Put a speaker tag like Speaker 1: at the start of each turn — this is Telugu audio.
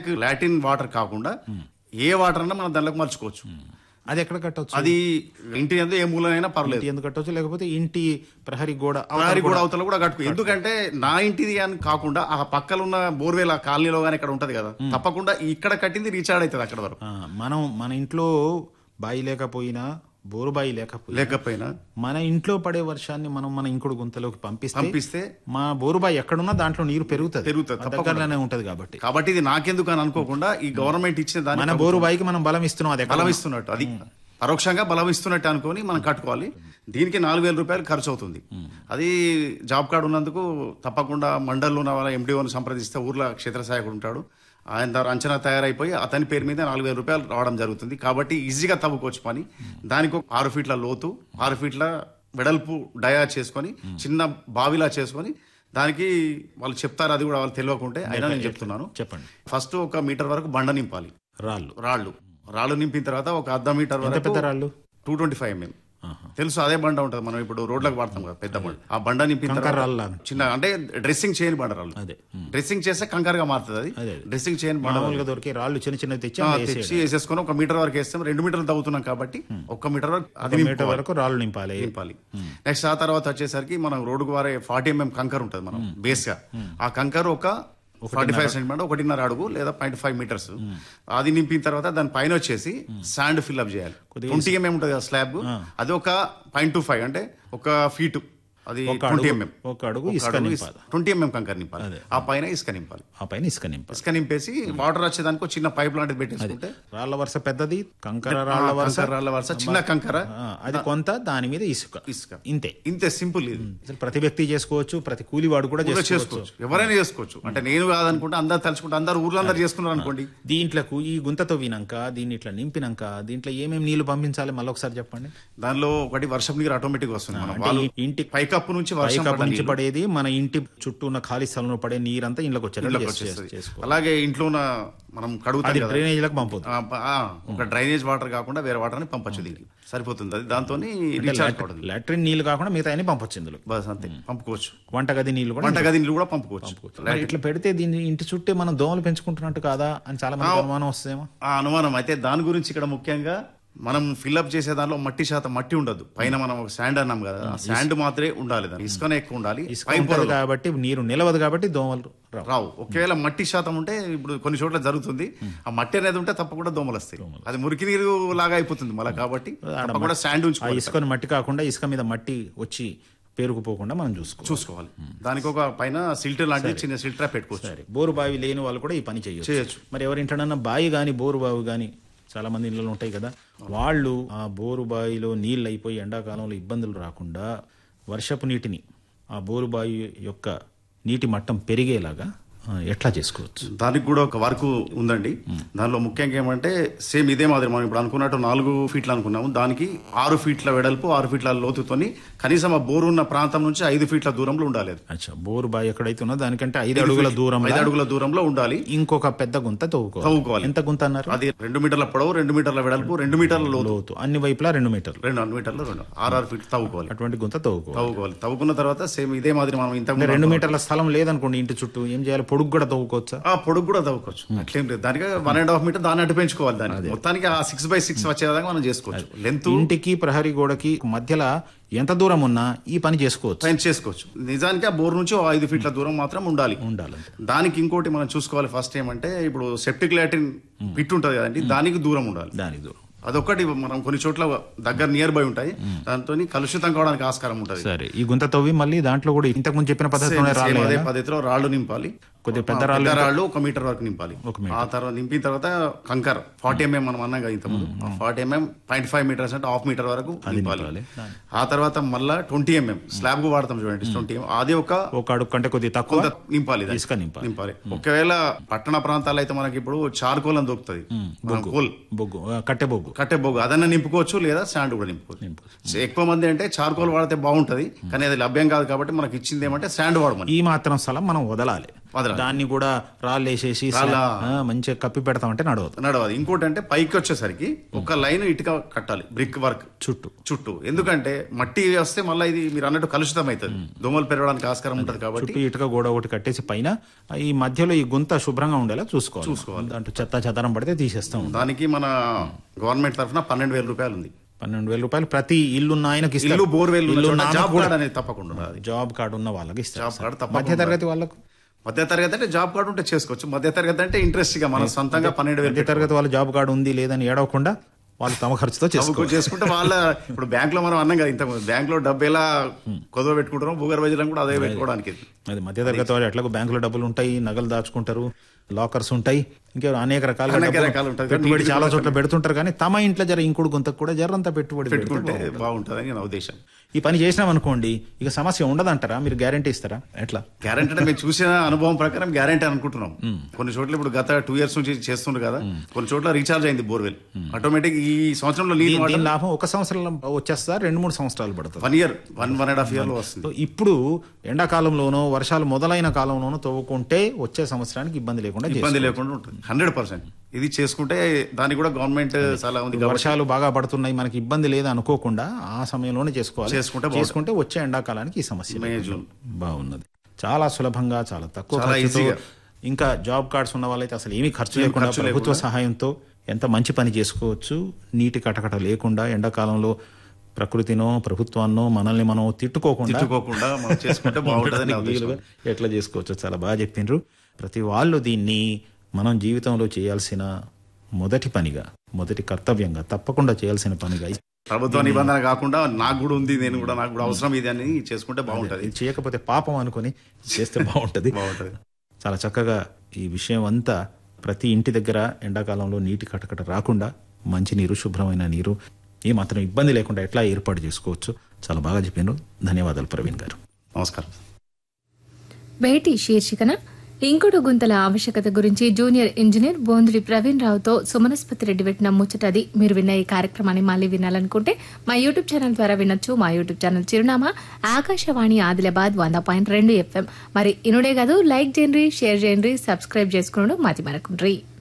Speaker 1: ట్యాంక్ లాటిన్ వాటర్ కాకుండా ఏ వాటర్ అన్నా మనం దానిలోకి మలుచుకోవచ్చు
Speaker 2: అది ఎక్కడ కట్టవచ్చు
Speaker 1: అది ఇంటి ఎందు ఏ మూలనైనా పర్లేదు
Speaker 2: ఇంటి ఎందుకు కట్టవచ్చు లేకపోతే ఇంటి ప్రహరీ గోడ అవతల
Speaker 1: ప్రహరీ
Speaker 2: కూడా-
Speaker 1: కూడా అవతల కూడా కట్టుకో ఎందుకంటే నా ఇంటిది అని కాకుండా ఆ పక్కన ఉన్న బోర్వేల్ ఆ కాలనీలో కానీ ఇక్కడ ఉంటది కదా తప్పకుండా ఇక్కడ కట్టింది రీచార్డ్ అవుతుంది అక్కడ వరకు
Speaker 2: ఆ, మనం మన ఇంట్లో బాయి లేకపోయినా బోరు బాయి లేకపోయినా
Speaker 1: లేకపోయినా
Speaker 2: మన ఇంట్లో పడే వర్షాన్ని మనం మన ఇంకుడు గుంతలోకి పంపిస్తే
Speaker 1: పంపిస్తే
Speaker 2: మా బోరు బాయి ఎక్కడున్నా దాంట్లో నీరు పెరుగుతుంది
Speaker 1: పెరుగుతుంది,
Speaker 2: ఆ దగ్గరలోనే ఉంటది కాబట్టి
Speaker 1: కాబట్టి ఇది నాకెందుకు అని అనుకోకుండా ఈ గవర్నమెంట్ ఇచ్చిన దాన్ని
Speaker 2: మన బోరు బాయికి మనం బలం ఇస్తున్నాం అది ఎక్కడ
Speaker 1: బలం ఇస్తున్నట్టు అది పరోక్షంగా బలం ఇస్తున్నట్టు అనుకొని మనం కట్టుకోవాలి దీనికి నాలుగు వేల రూపాయలు ఖర్చు అవుతుంది అది జాబ్ కార్డు ఉన్నందుకు తప్పకుండా మండల్లో ఉన్న వాళ్ళ ఎండిఓని సంప్రదిస్తే ఊర్లో క్షేత్రసాయకుడు ఉంటాడు ఆయన ద్వారా అంచనా తయారైపోయి అతని పేరు మీద నాలుగు వేల రూపాయలు రావడం జరుగుతుంది కాబట్టి ఈజీగా తవ్వుకోవచ్చు పని దానికి ఒక ఆరు ఫీట్ల లోతు ఆరు ఫీట్ల వెడల్పు డయా చేసుకొని చిన్న బావిలా చేసుకొని దానికి వాళ్ళు చెప్తారు అది కూడా వాళ్ళు తెలియకుంటే అయినా నేను చెప్తున్నాను
Speaker 2: చెప్పండి
Speaker 1: ఫస్ట్ ఒక మీటర్ వరకు బండ నింపాలి
Speaker 2: రాళ్ళు
Speaker 1: రాళ్ళు రాళ్ళు నింపిన తర్వాత ఒక అర్ధ మీటర్
Speaker 2: ఎంత
Speaker 1: వరకు
Speaker 2: పెద్ద రాళ్ళు
Speaker 1: టూ ట్వంటీ ఫైవ్ ఎంఎం
Speaker 2: ఆహా.
Speaker 1: తెలుసు అదే బండ ఉంటుంది మనం ఇప్పుడు రోడ్లకు వాడతాం కదా పెద్ద బండ ఆ బండ నింపిన
Speaker 2: కంకర
Speaker 1: తర్వాత
Speaker 2: రాళ్ళు లాగా.
Speaker 1: చిన్న అంటే డ్రెస్సింగ్ చేయని బండ రాళ్ళు
Speaker 2: అదే ఉమ్.
Speaker 1: డ్రెస్సింగ్ చేస్తే కంకరగా మారుతుంది అది
Speaker 2: అదే.
Speaker 1: డ్రెస్సింగ్ చేయని బండ రాళ్ళు.
Speaker 2: మామూలుగా దొరికే రాళ్ళు చిన్న చిన్నవి తెచ్చి
Speaker 1: ఆ,
Speaker 2: అందులో వేసేయడం.
Speaker 1: తెచ్చి వేసేసుకొని ఒక మీటర్ వరకు వేస్తాం రెండు మీటర్లు తవ్వుతున్నాం కాబట్టి ఒక మీటర్ వరకు అది
Speaker 2: ఒక మీటర్
Speaker 1: నింపుకోవాలి.
Speaker 2: వరకు రాళ్ళు నింపాలి
Speaker 1: నింపాలి నెక్స్ట్ ఆ తర్వాత వచ్చేసరికి మనం రోడ్డుకు వారే ఫార్టీ ఎంఎం కంకర్ ఉంటుంది మనం బేస్ గా ఆ కంకర్ ఒక ఫార్టీ ఫైవ్ సెంటీమీటర్ ఒకటిన్నర అడుగు లేదా పాయింట్ ఫైవ్ మీటర్స్ అది నింపిన తర్వాత దాని పైన వచ్చేసి శాండ్ ఫిల్అప్ చేయాలి ట్వంటీ ఎంఎం ఉంటుంది కదా స్లాబ్ అది ఒక పాయింట్ టూ ఫైవ్ అంటే ఒక ఫీట్ అది
Speaker 2: ఒక
Speaker 1: ట్వంటీ
Speaker 2: అడుగు
Speaker 1: ఎంఎం
Speaker 2: ఒక అడుగు ఇసుక నింపాలి
Speaker 1: ట్వంటీ ఎంఎం కంకర్ నింపాలి ఆ పైన ఇసుక నింపాలి
Speaker 2: ఆ పైన ఇసుక నింపాలి
Speaker 1: ఇసుక నింపేసి వాటర్ వచ్చేదానికి ఒక చిన్న పైప్ లాంటిది పెట్టేసుకుంటే
Speaker 2: రాళ్ల వరుస పెద్దది కంకర రాళ్ల వరుస
Speaker 1: కంకర రాళ్ళ వరుస చిన్న కంకర
Speaker 2: ఆ, అది కొంత దాని మీద ఇసుక
Speaker 1: ఇసుక
Speaker 2: ఇంతే
Speaker 1: ఇంతే సింపుల్ ఇది
Speaker 2: అసలు ప్రతి వ్యక్తి చేసుకోవచ్చు ప్రతి కూలివాడు కూడా
Speaker 1: ఊర్లో
Speaker 2: చేసుకోవచ్చు
Speaker 1: చేసుకోవచ్చు ఎవరైనా చేసుకోవచ్చు అంటే నేను కాదనుకుంటే అందరు తలుచుకుంటే అందరు ఊర్లో అందరు చేసుకున్నారు అనుకోండి
Speaker 2: దీంట్లకు ఈ గుంతతో వినాక దీన్ని ఇట్లా నింపినాక దీంట్లో ఏమేమి నీళ్లు పంపించాలి మళ్ళీ ఒకసారి చెప్పండి
Speaker 1: దానిలో ఒకటి వర్షం నీరు ఆటోమేటిక్ వస్తుంది మనం
Speaker 2: అంటే
Speaker 1: వాళ్ళు
Speaker 2: ఈ ఇంటి
Speaker 1: పైకప్పు నుంచి వర్షం
Speaker 2: పైకప్పు
Speaker 1: పడ్డ
Speaker 2: నుంచి
Speaker 1: నీళ్ళు
Speaker 2: పడేది మన ఇంటి చుట్టూ ఉన్న ఖాళీ స్థలంలో పడే నీరంతా ఇంట్లోకి వచ్చేటట్టు
Speaker 1: ఇళ్ళకి
Speaker 2: చేసు-
Speaker 1: వచ్చేస్తుంది.
Speaker 2: చేసుకో
Speaker 1: అలాగే ఇంట్లో ఉన్న మనం కడుగుతాం
Speaker 2: అది
Speaker 1: కదా
Speaker 2: డ్రైనేజీలకు పంపొద్దు
Speaker 1: ఆ, ప- ఆ, ఒక డ్రైనేజ్ వాటర్ కాకుండా వేరే వాటర్ ని పంపచ్చు దీనికి సరిపోతుంది అది దాంతో రీఛార్జ్ పడుతుంది
Speaker 2: లాట్రిన్ నీళ్లు కాకుండా మిగతా అన్ని పంపొచ్చు ఇందులో
Speaker 1: బస్ అంతే పంపుకోవచ్చు
Speaker 2: వంటగది నీళ్లు కూడా
Speaker 1: వంటగది నీళ్ళు కూడా పంపుకోవచ్చు
Speaker 2: మరి ఇట్లా పెడితే దీన్ని ఇంటి చుట్టే మనం దోమలు పెంచుకుంటున్నట్టు కాదా అని చాలా మంది అనుమానం వస్తుందేమో
Speaker 1: ఆ అనుమానం అయితే దాని గురించి ఇక్కడ ముఖ్యంగా మనం ఫిల్అప్ చేసే దాంట్లో మట్టి శాతం మట్టి ఉండదు పైన మనం ఒక శాండ్ అన్నాం కదా ఆ శాండ్ మాత్రమే ఉండాలి దాని ఇసుకనే ఎక్కువ ఉండాలి
Speaker 2: ఇసుక
Speaker 1: పై
Speaker 2: ఉంటది కాబట్టి నీరు నిలవదు కాబట్టి దోమలు రావు
Speaker 1: రావు ఒకవేళ మట్టి శాతం ఉంటే ఇప్పుడు కొన్ని చోట్ల జరుగుతుంది ఆ మట్టి అనేది ఉంటే తప్పకుండా దోమలు వస్తాయి అది మురికి నీరు లాగా అయిపోతుంది మళ్ళీ కాబట్టి తప్పకుండా శాండ్
Speaker 2: ఆ
Speaker 1: ఉంచుకోవాలి
Speaker 2: ఇసుకని మట్టి కాకుండా ఇసుక మీద మట్టి వచ్చి పేరుకుపోకుండా మనం చూసుకోవాలి
Speaker 1: చూసుకోవాలి దానికి ఒక పైన సిల్టర్ లాంటిది చిన్న సిల్టర్ పెట్టుకోవచ్చు
Speaker 2: సరే బోరు బావి లేని వాళ్ళు కూడా ఈ పని చేయొచ్చు
Speaker 1: చేయొచ్చు
Speaker 2: మరి ఎవరింటనన్నా బావి గాని బోరు బావి గాని చాలా మంది ఇళ్ళలో ఉంటాయి కదా వాళ్ళు ఆ బోరు బావిలో నీళ్ళు అయిపోయి ఎండాకాలంలో ఇబ్బందులు రాకుండా వర్షపు నీటిని ఆ బోరు బావి యొక్క నీటి మట్టం పెరిగేలాగా ఆ, ఎట్లా చేసుకోవచ్చు
Speaker 1: దానికి కూడా ఒక వర్క్ ఉందండి దానిలో ముఖ్యంగా ఏమంటే సేమ్ ఇదే మాదిరి మనం ఇప్పుడు అనుకున్నట్టు నాలుగు ఫీట్లు అనుకున్నాము దానికి ఆరు ఫీట్ల వెడల్పు ఆరు ఫీట్ల లోతుతోని కనీసం ఆ బోరు ఉన్న ప్రాంతం నుంచి ఐదు ఫీట్ల దూరంలో ఉండాలి అది
Speaker 2: అచ్చా బోరు బావి ఎక్కడైతే ఉన్నదో దానికంటే ఐదు అడుగుల దూరం
Speaker 1: ఐదు అడుగుల దూరంలో ఉండాలి
Speaker 2: ఇంకొక పెద్ద గుంత తవ్వుకోవాలి
Speaker 1: తవ్వుకోవాలి
Speaker 2: ఎంత గుంత అన్నారు
Speaker 1: అది రెండు మీటర్ల పొడవు రెండు మీటర్ల వెడల్పు రెండు మీటర్ల లోతు
Speaker 2: లోతు అన్ని వైపులా రెండు మీటర్లు
Speaker 1: రెండు రెండు మీటర్లు రెండు ఆరు ఆరు ఫీట్లు తవ్వుకోవాలి
Speaker 2: అటువంటి గుంత తవ్వుకోవాలి
Speaker 1: తవ్వుకోవాలి తవ్వుకున్న తర్వాత సేమ్ ఇదే మాదిరి మనం ఇంతకు
Speaker 2: రెండు మీటర్ల స్థలం లేదనుకోండి ఇంటి చుట్టూ ఏం చేయాలి పొడుగు కూడా తవ్వుకోవచ్చా
Speaker 1: ఆ పొడుగు కూడా తవ్వుకోవచ్చు అట్లేం లేదు దానికి వన్ అండ్ హాఫ్ మీటర్ దాన్ని అటు పెంచుకోవాలి దాన్ని మొత్తానికి ఆ సిక్స్ బై సిక్స్ వచ్చేదాకా మనం చేసుకోవచ్చు లెంత్
Speaker 2: ఇంటికి ప్రహరీ గోడకి మధ్యలో ఎంత దూరం ఉన్నా ఈ పని చేసుకోవచ్చు
Speaker 1: ట్రైన్ చేసుకోవచ్చు నిజానికి ఆ బోర్ నుంచి ఓ ఐదు ఫీట్ల దూరం మాత్రం ఉండాలి
Speaker 2: ఉండాలంటే
Speaker 1: దానికి ఇంకోటి మనం చూసుకోవాలి ఫస్ట్ ఏమంటే ఇప్పుడు సెప్టిక్ లాటిన్ పిట్ ఉంటుంది కదండి దానికి దూరం ఉండాలి
Speaker 2: దాని దూరం
Speaker 1: అదొకటి మనం కొన్ని చోట్ల దగ్గర నియర్ బై ఉంటాయి దాంతో కలుషితం కావడానికి ఆస్కారం ఉంటుంది
Speaker 2: సరే ఈ గుంత తవ్వి మళ్ళీ దాంట్లో కూడా ఇంతకు ముందు చెప్పిన పద్ధతిలోనే
Speaker 1: సేమ్
Speaker 2: రాలేదు
Speaker 1: అదే పద్ధతిలో రాళ్ళు నింపాలి
Speaker 2: కొద్దిగా పెద్ద
Speaker 1: ఆ,
Speaker 2: రాళ్ళు
Speaker 1: రాళ్ళు ఒక మీటర్ వరకు నింపాలి
Speaker 2: ఒక
Speaker 1: ఆ తర్వాత నింపిన తర్వాత కంకర్ ఫార్టీ ఎంఎం మనం అన్నాం కదా ఇంతకుముందు forty MM point five metres అంటే హాఫ్ మీటర్ వరకు నింపాలి
Speaker 2: నింపాలి.
Speaker 1: ఆ తర్వాత మళ్ళా ట్వంటీ ఎంఎం స్లాబ్ కు వాడతాం చూడండి ట్వంటీ అది ఒక
Speaker 2: ఒక అడుగు కంటే కొద్దిగా తక్కువ
Speaker 1: కొంత నింపాలి దాన్ని.
Speaker 2: ఇసుక నింపాలి
Speaker 1: నింపాలి ఒకవేళ పట్టణ ప్రాంతాల్లో అయితే మనకి ఇప్పుడు చార్కోల్ అని దొరుకుతుంది మనం కోల్
Speaker 2: బొగ్గు ఆ, కట్టె బొగ్గు
Speaker 1: కట్టె బొగ్గు అదన్నా నింపుకోవచ్చు లేదా శాండ్ కూడా నింపుకోవచ్చు సో ఎక్కువ మంది అంటే చార్కోల్ వాడితే బాగుంటది కానీ అది లభ్యం కాదు కాబట్టి మనకి ఇచ్చింది ఏమంటే శాండ్ వాడమని
Speaker 2: ఈ మాత్రం స్థలం మనం వదలాలి
Speaker 1: వదలాలి.
Speaker 2: దాన్ని కూడా రాళ్ళు వేసేసి
Speaker 1: రాళ్ళ-
Speaker 2: ఆ, మంచిగా కప్పి పెడతామంటే నడవదు
Speaker 1: నడవదు ఇంకోటి అంటే పైకి వచ్చేసరికి ఒక లైన్ ఇటుక కట్టాలి బ్రిక్ వర్క్
Speaker 2: చుట్టూ
Speaker 1: చుట్టూ ఎందుకంటే మట్టి వస్తే మళ్ళీ ఇది మీరు అన్నట్టు కలుషితం అవుతుంది దోమలు పెరగడానికి ఆస్కారం ఉంటుంది కాబట్టి
Speaker 2: చుట్టూ ఇటుక గోడ ఒకటి కట్టేసి పైన ఈ మధ్యలో ఈ గుంత శుభ్రంగా ఉండేలా చూసుకోవాలి
Speaker 1: చూసుకోవాలి.
Speaker 2: దాంట్లో చెత్త చెదరం పడితే తీసేస్తాం
Speaker 1: దానికి మన గవర్నమెంట్ తరఫున పన్నెండు వేల రూపాయలు ఉంది
Speaker 2: పన్నెండు వేల రూపాయలు ప్రతి ఇల్లున్న ఆయనకి ఇస్తారు.
Speaker 1: ఇల్లు బోర్వెల్
Speaker 2: ఇల్లు
Speaker 1: ఉన్న చోట
Speaker 2: నామకు
Speaker 1: జాబ్
Speaker 2: కూడా
Speaker 1: కార్డ్ అనేది తప్పకుండా ఉన్నది
Speaker 2: జాబ్ కార్డు ఉన్న వాళ్ళకి ఇస్తారు
Speaker 1: జాబ్ కార్డ్ తప్పకుండా
Speaker 2: మధ్య తరగతి వాళ్ళకు
Speaker 1: మధ్య తరగతి అంటే జాబ్ కార్డు ఉంటే చేసుకోవచ్చు మధ్య తరగతి అంటే ఇంట్రెస్ట్ గా మన సొంతంగా పన్నెండు వేలు
Speaker 2: మధ్య తరగతి వాళ్ళ జాబ్ కార్డు ఉంది లేదని ఏడవకుండా వాళ్ళు తమ ఖర్చుతో చేసుకోవాలి
Speaker 1: చదువుకో చేసుకుంటే వాళ్ళ ఇప్పుడు బ్యాంక్ లో మనం అన్నాం కదా ఇంత బ్యాంక్ లో డబ్బు ఎలా కొదవ పెట్టుకుంటారో భూగర్భజలం కూడా అదే పెట్టుకోవడానికి
Speaker 2: అది మధ్య తరగతి వాళ్ళు ఎట్లాగో బ్యాంకులో డబ్బులు ఉంటాయి నగలు దాచుకుంటారు లాకర్స్ ఉంటాయి ఇంకా అనేక రకాలుగా
Speaker 1: అనేక
Speaker 2: డబ్బులు
Speaker 1: రకాలు ఉంటాయి.
Speaker 2: పెట్టుబడి చాలా చోట్ల పెడుతుంటారు కానీ తమ ఇంట్లో జర ఇంకుడు గుంతకు కూడా జరంతా పెట్టుబడి పెడితే
Speaker 1: పెట్టుకుంటే బాగుంటుందని నా ఉద్దేశం
Speaker 2: ఈ పని చేసినాం అనుకోండి ఇక సమస్య ఉండదంటారా మీరు గ్యారంటీ ఇస్తారా ఎట్లా
Speaker 1: గ్యారెంటీ అంటే మేము చూసిన అనుభవం ప్రకారం గ్యారెంటీ అనుకుంటున్నాం కొన్ని చోట్ల ఇప్పుడు గత టూ ఇయర్స్ నుంచి చేస్తుండ్రు కదా కొన్ని చోట్ల రీఛార్జ్ అయింది బోర్వెల్ ఆటోమేటిక్ ఈ సంవత్సరంలో నీళ్ళు
Speaker 2: దీని లాభం ఒక సంవత్సరంలో వచ్చేస్తా రెండు మూడు సంవత్సరాలు పడుతుంది
Speaker 1: one year one one and half year లో వస్తుంది
Speaker 2: సో ఇప్పుడు ఎండాకాలంలోనో వర్షాలు మొదలైన కాలంలోనో తవ్వుకుంటే వచ్చే సంవత్సరానికి ఇబ్బంది లేకుండా
Speaker 1: ఇబ్బంది లేకుండా ఉంటుంది హండ్రెడ్ పర్సెంట్ ఇది చేసుకుంటే దానికి కూడా గవర్నమెంట్ సలహా ఉంది కాబట్టి
Speaker 2: వర్షాలు బాగా పడుతున్నాయి మనకి ఇబ్బంది లేదు అనుకోకుండా ఆ సమయంలోనే చేసుకోవాలి
Speaker 1: చేసుకుంటే
Speaker 2: చేసుకుంటే వచ్చే ఎండాకాలానికి ఈ సమస్య
Speaker 1: మే
Speaker 2: లేదు.
Speaker 1: జూన్
Speaker 2: బాగున్నది చాలా సులభంగా చాలా తక్కువ
Speaker 1: చాలా
Speaker 2: ఖర్చుతో
Speaker 1: ఈజీగా.
Speaker 2: ఇంకా జాబ్ కార్డ్స్ ఉన్న వాళ్ళైతే అసలు ఏమీ ఖర్చు లేకుండా
Speaker 1: ఖర్చు
Speaker 2: ప్రభుత్వ సహాయంతో ఎంత మంచి పని చేసుకోవచ్చు నీటి కటకట లేకుండా ఎండాకాలంలో ప్రకృతినో ప్రభుత్వాన్నో మనల్ని మనం తిట్టుకోకుండా
Speaker 1: తిట్టుకోకుండా మనం చేసుకుంటే బాగుంటుందని నా ఉద్దేశం
Speaker 2: వీలుగా ఎట్లా చేసుకోవచ్చు చాలా బాగా చెప్పిండ్రు ప్రతి వాళ్ళు దీన్ని మనం జీవితంలో చేయాల్సిన మొదటి పనిగా మొదటి కర్తవ్యంగా తప్పకుండా చేయాల్సిన పనిగా
Speaker 1: ప్రభుత్వ నిబంధన కాకుండా నాకు కూడా ఉంది నేను కూడా నాకు కూడా అవసరం ఇది అని చేసుకుంటే బాగుంటది
Speaker 2: ఇది చేయకపోతే పాపం అనుకొని చేస్తే బాగుంటది
Speaker 1: బాగుంటది
Speaker 2: చాలా చక్కగా ఈ విషయం అంతా ప్రతి ఇంటి దగ్గర ఎండాకాలంలో నీటి కటకట రాకుండా మంచి నీరు శుభ్రమైన నీరు ఏ మాత్రం ఇబ్బంది లేకుండా ఎట్లా ఏర్పాటు చేసుకోవచ్చు చాలా బాగా చెప్పారు ధన్యవాదాలు ప్రవీణ్ గారు
Speaker 1: నమస్కారం
Speaker 3: భేటీ శీర్షికన ఇంకుడు గుంతల ఆవశ్యకత గురించి జూనియర్ ఇంజనీర్ బోంద్రి ప్రవీణ్ రావుతో సుమనస్పతి రెడ్డి పెట్టిన ముచ్చటది మీరు విన్న ఈ కార్యక్రమాన్ని మళ్ళీ వినాలనుకుంటే మా యూట్యూబ్ ఛానల్ ద్వారా వినొచ్చు మా యూట్యూబ్ ఛానల్ చిరునామా ఆకాశవాణి ఆదిలాబాద్ వంద పాయింట్ రెండు ఎఫ్ఎం మరి ఇనుడే కాదు లైక్ చేయండి షేర్ చేయండి సబ్స్క్రైబ్ చేసుకున్నాడు మతి మరకుండ్రి